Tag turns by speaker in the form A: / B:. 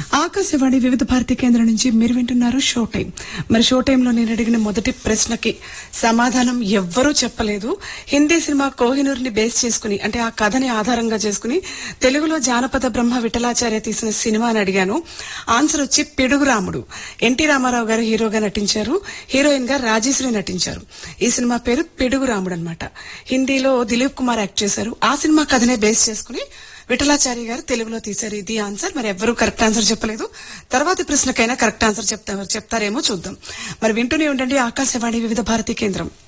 A: ఆకాశవాణి వివిధ భారతి కేంద్రం నుంచి మీరు వింటున్నారు షో టైం మరి షో టైంలో నేను అడిగిన మొదటి ప్రశ్నకి సమాధానం ఎవ్వరూ చెప్పలేదు హిందీ సినిమా కోహినూర్ ని బేస్ చేసుకుని అంటే ఆ కథని ఆధారంగా చేసుకుని తెలుగులో జానపద బ్రహ్మ విఠలాచార్య తీసిన సినిమా అని అడిగాను ఆన్సర్ వచ్చి పిడుగు రాముడు ఎన్టీ రామారావు గారు హీరోగా నటించారు హీరోయిన్ గా రాజేశ్వరి నటించారు ఈ సినిమా పేరు పిడుగు రాముడు అనమాట హిందీలో దిలీప్ కుమార్ యాక్ట్ చేశారు ఆ సినిమా కథనే బేస్ చేసుకుని విఠలాచారి గారు తెలుగులో తీశారు ఇది ఆన్సర్ మరి ఎవ్వరూ కరెక్ట్ ఆన్సర్ చెప్పలేదు తర్వాతి ప్రశ్నకైనా కరెక్ట్ ఆన్సర్ చెప్తారు చెప్తారేమో చూద్దాం మరి వింటూనే ఉండండి ఆకాశవాణి వివిధ భారతి కేంద్రం